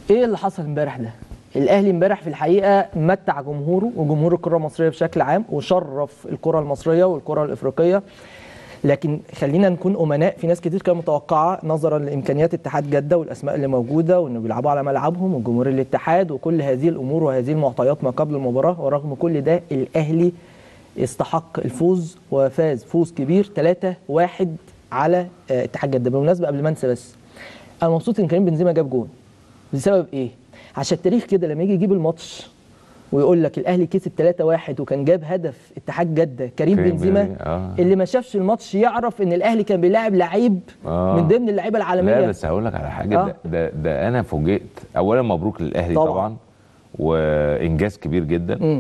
ايه اللي حصل امبارح ده الاهلي امبارح في الحقيقه متع جمهوره وجمهور الكره المصريه بشكل عام وشرف الكره المصريه والكره الافريقيه لكن خلينا نكون امناء في ناس كتير كانت متوقعه نظرا لامكانيات اتحاد جده والاسماء اللي موجوده وانه بيلعبوا على ملعبهم وجمهور الاتحاد وكل هذه الامور وهذه المعطيات ما قبل المباراه ورغم كل ده الاهلي استحق الفوز وفاز فوز كبير 3-1 على آه، اتحاد جده بالمناسبه قبل ما انسى بس انا مبسوط ان كريم بنزيما جاب جون بسبب ايه؟ عشان التاريخ كده لما يجي يجيب الماتش ويقول لك الاهلي كسب 3-1 وكان جاب هدف اتحاد جده كريم كريم بنزيما بنزيما، آه. اللي ما شافش الماتش يعرف ان الاهلي كان بيلاعب لعيب آه. من ضمن اللعيبه العالميه لا بس هقول لك على حاجه آه. ده, ده, ده انا فوجئت اولا مبروك للاهلي طبعاً. طبعا, طبعا وانجاز كبير جدا مم.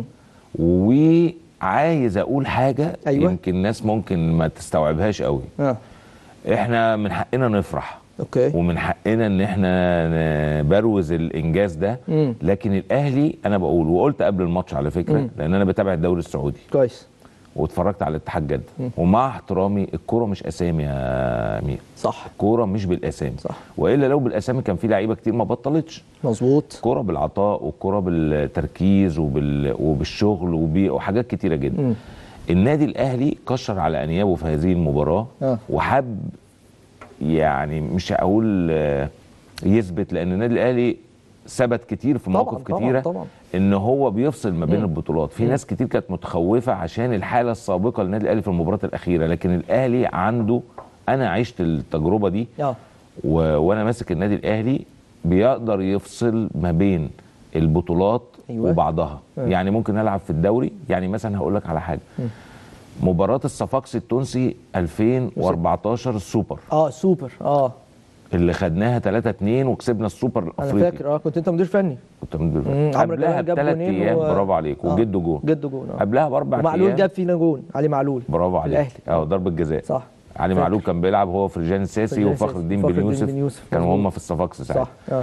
وعايز اقول حاجه أيوة. يمكن الناس ممكن ما تستوعبهاش قوي اه احنا من حقنا نفرح اوكي ومن حقنا ان احنا نبروز الانجاز ده مم. لكن الاهلي انا بقول وقلت قبل الماتش على فكره مم. لان انا بتابع الدوري السعودي كويس واتفرجت على اتحاد جده ومع احترامي الكوره مش اسامي يا امير صح الكوره مش بالاسامي صح. والا لو بالاسامي كان في لعيبه كتير ما بطلتش مظبوط الكوره بالعطاء والكوره بالتركيز وبال... وبالشغل وبي... وحاجات كتيره جدا مم. النادي الاهلي كشر على انيابه في هذه المباراه آه. وحب يعني مش هقول آه، يثبت لان النادي الاهلي ثبت كتير في مواقف طبعاً، كتيره طبعاً. ان هو بيفصل ما بين البطولات في ناس كتير كانت متخوفه عشان الحاله السابقه للنادي الاهلي في المباراه الاخيره لكن الاهلي عنده انا عشت التجربه دي اه و... وانا ماسك النادي الاهلي بيقدر يفصل ما بين البطولات أيوة. أيوة. وبعضها يعني ممكن العب في الدوري يعني مثلا هقول لك على حاجه مباراه الصفاقسي التونسي 2014 السوبر اه سوبر اه اللي خدناها 3 2 وكسبنا السوبر انا الافريقي فاكر اه كنت انت مدير فني كنت مدير مم، فني. عمرو قبلها جمال جاب بثلاث جونين ايام و- برافو عليك آه. وجده جون جده جون اه قبلها باربع ومعلول ايام جاب فينا جون علي معلول برافو عليك الاهلي اه ضربه جزاء صح علي فاكر. معلول كان بيلعب هو فرجان الساسي فرجان وفخر الساسي. الدين فخر بن الدين يوسف بن يوسف. كانوا مظبوط. هم في الصفاقسي ساعتها صح اه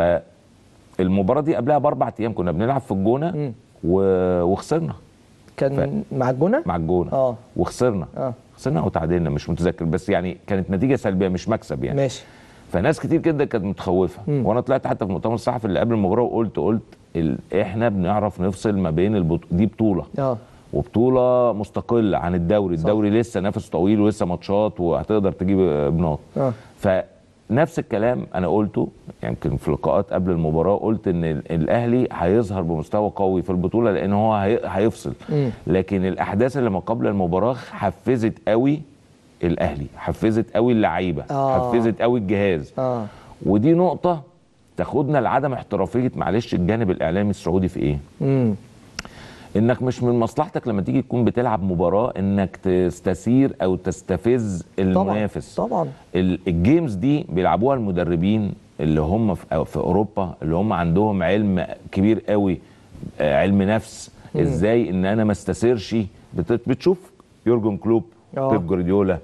فالمباراه دي قبلها باربع ايام كنا بنلعب في الجونه مم. و... وخسرنا كان مع الجونه مع الجونه اه وخسرنا اه خسرنا او تعادلنا مش متذكر بس يعني كانت نتيجه سلبيه مش مكسب يعني ماشي فناس كتير جدا كانت متخوفه مم. وانا طلعت حتى في المؤتمر الصحفي اللي قبل المباراه وقلت قلت ال... احنا بنعرف نفصل ما بين البط... دي بطوله اه وبطوله مستقله عن الدوري صح. الدوري لسه نفس طويل ولسه ماتشات وهتقدر تجيب بناط اه فنفس الكلام انا قلته يمكن في لقاءات قبل المباراه قلت ان ال- الاهلي هيظهر بمستوى قوي في البطوله لان هو هي- هيفصل مم. لكن الاحداث اللي ما قبل المباراه حفزت قوي الاهلي حفزت قوي اللعيبه آه. حفزت قوي الجهاز اه ودي نقطه تاخدنا لعدم احترافيه معلش الجانب الاعلامي السعودي في ايه امم انك مش من مصلحتك لما تيجي تكون بتلعب مباراه انك تستثير او تستفز طبعا المنافس طبعا ال- الجيمز دي بيلعبوها المدربين اللي هم في أو في اوروبا اللي هم عندهم علم كبير قوي آه، علم نفس ازاي ان انا ما استثيرش بت- بتشوف يورجن كلوب آه. بيب جوارديولا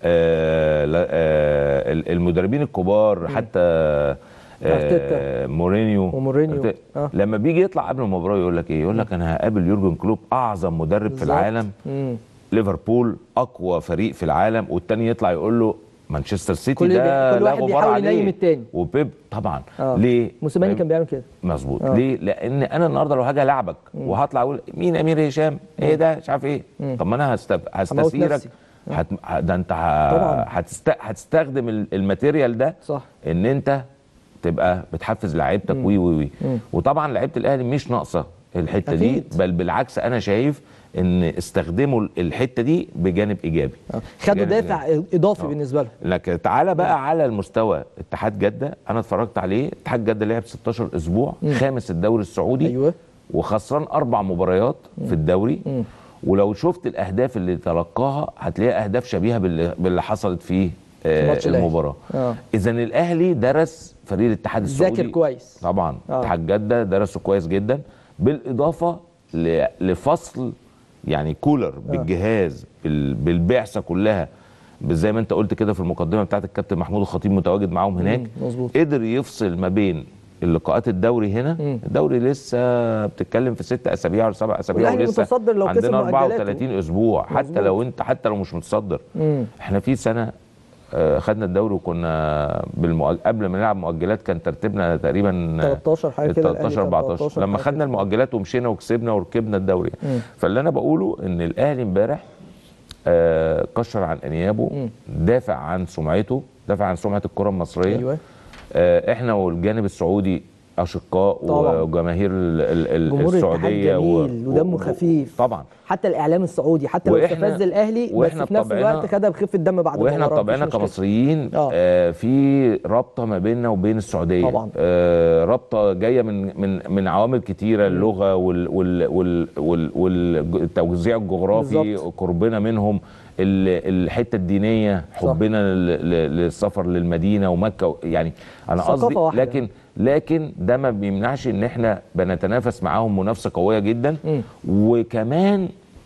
آه لا- آه ال- المدربين الكبار حتى أرتيتا. آه مورينيو ومورينيو. أرتيتا. آه. لما بيجي يطلع قبل المباراه يقول لك ايه يقول لك انا هقابل يورجن كلوب اعظم مدرب في بالظبط. العالم امم ليفربول اقوى فريق في العالم والتاني يطلع يقول له مانشستر سيتي كل ده بي- كل لا واحد غبار بيحاول عليه ينيم التاني. وبيب طبعا آه. ليه موسيماني كان بيعمل كده مظبوط آه. ليه لان انا النهارده لو هاجي العبك وهطلع اقول مين امير هشام ايه ده مش عارف ايه طب ما انا هست... هستثيرك نفسي. هت... ه- ده انت ه... طبعاً. هتست... هتستخدم ال- الماتيريال ده صح ان انت تبقى بتحفز لعيبتك وي وي وي وطبعا لعيبه الاهلي مش ناقصه الحته دي أكيد. بل بالعكس انا شايف ان استخدموا الحته دي بجانب ايجابي آه. خدوا بجانب دافع اضافي بالنسبه لهم لكن تعالى بقى على المستوى اتحاد جده انا اتفرجت عليه اتحاد جده لعب 16 اسبوع خامس الدوري السعودي ايوه وخسران اربع مباريات في الدوري ولو شفت الاهداف اللي تلقاها هتلاقيها اهداف شبيهه باللي, باللي حصلت في آه ماتش الأهلي. المباراه آه. اذا الاهلي درس فريق الاتحاد السعودي ذاكر كويس طبعا آه. اتحاد جده درسه كويس جدا بالاضافه ل- لفصل يعني كولر بالجهاز بال- بالبعثه كلها زي ما انت قلت كده في المقدمه بتاعت الكابتن محمود الخطيب متواجد معاهم هناك مظبوط. قدر يفصل ما بين اللقاءات الدوري هنا مم. الدوري لسه بتتكلم في ست اسابيع ولا سبع اسابيع والأهلي ولسه متصدر لو كسب عندنا مؤجلاته. 34 اسبوع حتى مظبوط. لو انت حتى لو مش متصدر مم. احنا في سنه آه، خدنا الدوري وكنا بالمؤج... قبل ما نلعب مؤجلات كان ترتيبنا تقريبا 13 حاجه كده 13 الأهلي كان 14 13 لما حاجة خدنا كده. المؤجلات ومشينا وكسبنا وركبنا الدوري مم. فاللي انا بقوله ان الاهلي امبارح آه كشر عن انيابه مم. دافع عن سمعته دافع عن سمعه الكره المصريه ايوه آه احنا والجانب السعودي اشقاء طبعاً. وجماهير ال- ال- ال- جمهور الاتحاد السعوديه جميل ودمه خفيف. طبعا حتى الاعلام السعودي حتى لو وإحنا- استفز الاهلي بس وإحنا في نفس بطبعنا- الوقت خدها بخفه دم بعد واحنا المباراه طبعنا مفيش مشكلة. كمصريين آه. آه في رابطه ما بيننا وبين السعوديه طبعاً. آه رابطه جايه من من من عوامل كتيره اللغه وال وال وال وال والتوزيع الجغرافي بالظبط. قربنا منهم ال- الحته الدينيه حبنا لل- لل- للسفر للمدينه ومكه يعني انا ثقافة قصدي واحدة. لكن لكن ده ما بيمنعش ان احنا بنتنافس معاهم منافسه قويه جدا مم. وكمان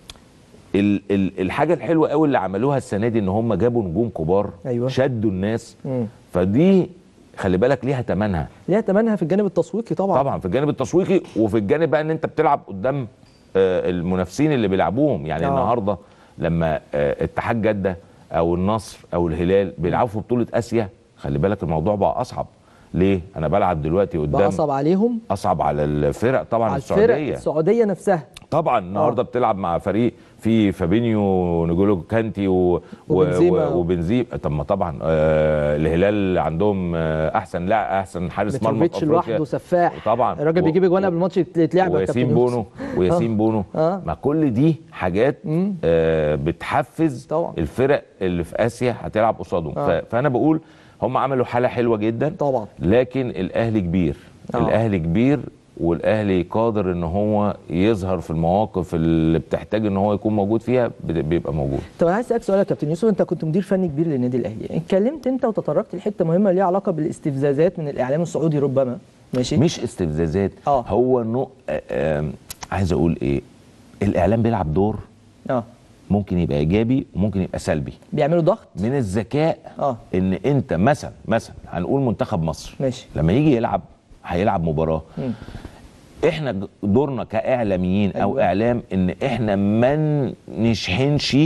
ال ال الحاجه الحلوه قوي اللي عملوها السنه دي ان هم جابوا نجوم كبار أيوة. شدوا الناس مم. فدي خلي بالك ليها ثمنها ليها ثمنها في الجانب التسويقي طبعا طبعا في الجانب التسويقي وفي الجانب بقى ان انت بتلعب قدام آه، المنافسين اللي بيلعبوهم يعني آه. النهارده لما آه، اتحاد جده او النصر او الهلال بيلعبوا في بطوله اسيا خلي بالك الموضوع بقى اصعب ليه انا بلعب دلوقتي بقى قدام اصعب عليهم اصعب على الفرق طبعا على الفرق السعوديه السعوديه نفسها طبعا النهارده آه. بتلعب مع فريق في فابينيو نجولو كانتي و... وبنزيما. و... وبنزيما طب ما طبعا آه الهلال عندهم آه احسن لا احسن حارس مرمى في متروفيتش افريقيا لوحده سفاح طبعا الراجل و- بيجيب اجوان و- قبل الماتش يتلعب يا وياسين كابتن بونو يوسف. وياسين بونو آه. ما كل دي حاجات مم. آه بتحفز طبعا. الفرق اللي في اسيا هتلعب قصادهم آه. ف... فانا بقول هم عملوا حاله حلوه جدا طبعا لكن الاهلي كبير آه. الاهلي كبير والاهلي قادر ان هو يظهر في المواقف اللي بتحتاج ان هو يكون موجود فيها بت- بيبقى موجود طب انا عايز اسالك سؤال يا كابتن يوسف انت كنت مدير فني كبير للنادي الاهلي اتكلمت انت وتطرقت لحته مهمه ليها علاقه بالاستفزازات من الاعلام السعودي ربما ماشي مش استفزازات آه. هو نوع آه، آه، عايز اقول ايه الاعلام بيلعب دور اه ممكن يبقى ايجابي وممكن يبقى سلبي بيعملوا ضغط من الذكاء اه ان انت مثلا مثلا هنقول منتخب مصر ماشي لما يجي يلعب هيلعب مباراه مم. احنا ج- دورنا كاعلاميين او أيوة. اعلام ان احنا ما نشحنش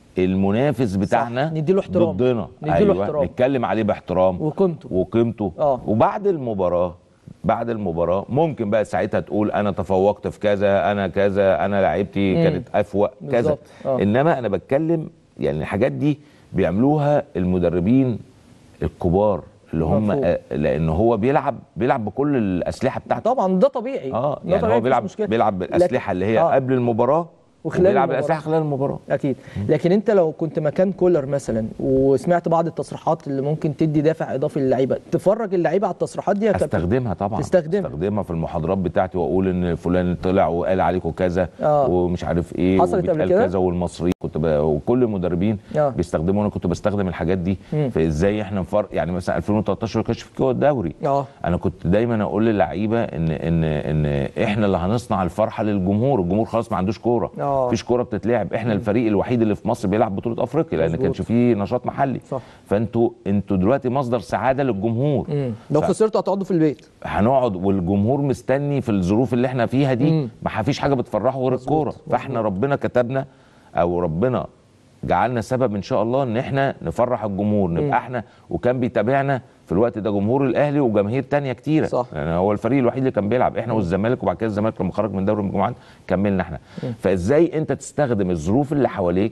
المنافس بتاعنا نديله احترام. ضدنا نديله احترام. نتكلم عليه باحترام وقيمته وقيمته آه. وبعد المباراه بعد المباراه ممكن بقى ساعتها تقول انا تفوقت في كذا انا كذا انا لعيبتي مم. كانت افوق كذا بالظبط. آه. انما انا بتكلم يعني الحاجات دي بيعملوها المدربين الكبار اللي هم مفهوم. آه، لان هو بيلعب بيلعب بكل الاسلحه بتاعته طبعا ده طبيعي اه ده يعني طبيعي هو مفيش بيلعب مشكلة. بيلعب بالاسلحه اللي هي آه. قبل المباراه وخلال وبيلعب المباراة. بالاسلحه خلال المباراه اكيد لكن انت لو كنت مكان كولر مثلا وسمعت بعض التصريحات اللي ممكن تدي دافع اضافي للعيبه تفرج اللعيبه على التصريحات دي يا كابتن استخدمها طبعا تستخدمها. استخدمها في المحاضرات بتاعتي واقول ان فلان طلع وقال عليكم كذا آه. ومش عارف ايه حصلت قبل وبيتقال كده؟ كذا والمصري كنت ب... وكل المدربين آه. بيستخدموا انا كنت بستخدم الحاجات دي مم. في ازاي احنا نفرق يعني مثلا 2013 ما كانش في كده الدوري اه انا كنت دايما اقول للعيبه ان ان ان احنا اللي هنصنع الفرحه للجمهور الجمهور خلاص ما عندوش كوره آه. مفيش كوره بتتلعب احنا الفريق الوحيد اللي في مصر بيلعب بطوله افريقيا لان مظبوط. كانش فيه نشاط محلي صح. فانتوا انتوا دلوقتي مصدر سعاده للجمهور مم. لو ف- خسرتوا هتقعدوا في البيت هنقعد والجمهور مستني في الظروف اللي احنا فيها دي مم. ما فيش حاجه بتفرحه غير الكوره فاحنا ربنا كتبنا او ربنا جعلنا سبب ان شاء الله ان احنا نفرح الجمهور نبقى احنا وكان بيتابعنا في الوقت ده جمهور الاهلي وجماهير تانية كتيره صح. يعني هو الفريق الوحيد اللي كان بيلعب احنا والزمالك وبعد كده الزمالك لما خرج من دوري المجموعات كملنا احنا فازاي انت تستخدم الظروف اللي حواليك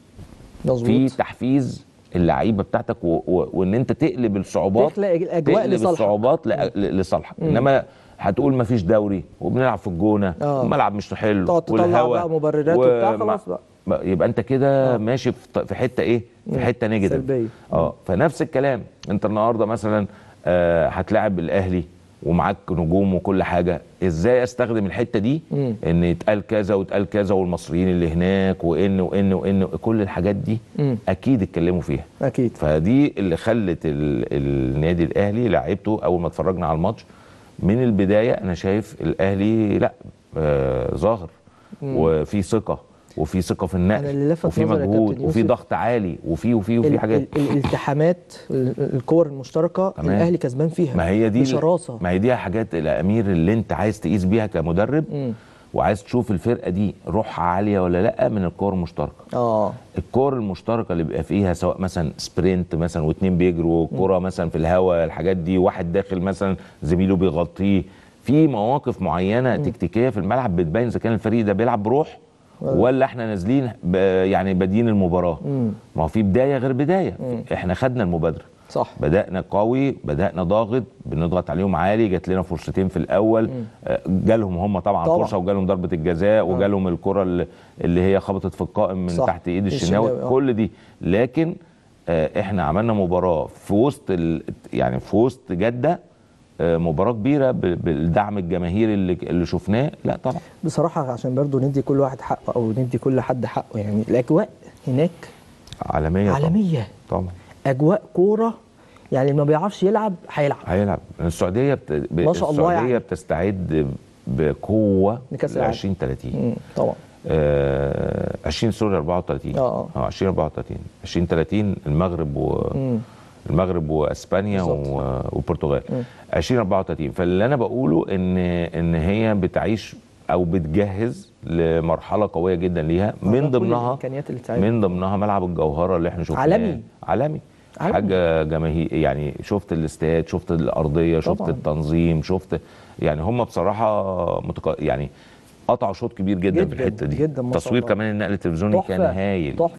في مظبوط تحفيز اللعيبه بتاعتك و... و... وان انت تقلب الصعوبات تخلق الأجواء تقلب لصالحك. الصعوبات ل... ل- لصالحك انما هتقول ما فيش دوري وبنلعب في الجونه آه. الملعب مش حلو تقعد تطلع والهوا بقى مبررات وبتاع، وما- خلاص بقى. ما- يبقى انت كده ماشي في ط- في حته ايه في حته نيجاتيف سلبية. اه فنفس الكلام انت النهارده مثلا آه هتلاعب الاهلي ومعاك نجوم وكل حاجه ازاي استخدم الحته دي مم. ان يتقال كذا ويتقال كذا والمصريين اللي هناك وان وان وان كل الحاجات دي مم. اكيد اتكلموا فيها اكيد فدي اللي خلت ال- النادي الاهلي لعيبته اول ما اتفرجنا على الماتش من البدايه انا شايف الاهلي لا آه ظاهر وفي ثقه وفي ثقه في أنا اللي النقل لفت وفي نظري يا مجهود كابتن وفي يوسف ضغط عالي وفي وفي وفي ال- حاجات ال- الالتحامات ال- الكور المشتركه تمام. الاهلي كسبان فيها ما هي دي بشراسه ما هي دي حاجات الامير اللي انت عايز تقيس بيها كمدرب مم. وعايز تشوف الفرقه دي روحها عاليه ولا لا من الكور المشتركه اه الكور المشتركه اللي بيبقى فيها سواء مثلا سبرنت مثلا واتنين بيجروا كرة مثلا في الهواء الحاجات دي واحد داخل مثلا زميله بيغطيه في مواقف معينه تكتيكيه في الملعب بتبين اذا كان الفريق ده بيلعب بروح ولا احنا نازلين ب- يعني بادين المباراه ما هو في بدايه غير بدايه احنا خدنا المبادره صح بدأنا قوي بدأنا ضاغط بنضغط عليهم عالي جات لنا فرصتين في الأول آه، جالهم هم طبعا, طبعاً. فرصة وجالهم ضربة الجزاء وجالهم الكرة اللي- اللي هي خبطت في القائم من صح. تحت ايد الشناوي، الشناوي آه. كل دي لكن آه، احنا عملنا مباراة في وسط ال... يعني في وسط جدة آه، مباراة كبيرة ب- بالدعم الجماهيري اللي اللي شفناه لا طبعا بصراحه عشان برضو ندي كل واحد حقه او ندي كل حد حقه يعني الاجواء هناك عالمية طبعا. عالميه طبعا اجواء كوره يعني اللي ما بيعرفش يلعب هيلعب هيلعب السعودية بت... ب... ما شاء الله السعودية يعني. بتستعد بقوة لكأس ل العالم. 2030 مم، طبعا آه 20 سوري 34 آه. اه 20 34 20 30 المغرب و مم. المغرب واسبانيا بالظبط. و- والبرتغال 20 34 فاللي انا بقوله ان ان هي بتعيش او بتجهز لمرحله قويه جدا ليها من كل ضمنها الإمكانيات اللي تساعدها. من ضمنها ملعب الجوهره اللي احنا شفناه عالمي. عالمي عالمي. حاجه جماهير يعني شفت الاستاد شفت الارضيه شفت طبعاً. التنظيم شفت يعني هم بصراحه متق... يعني قطعوا شوط كبير جدا, جداً، في الحته دي جداً ما شاء تصوير الله. كمان النقل التلفزيوني كان تحفة، هايل تحفة.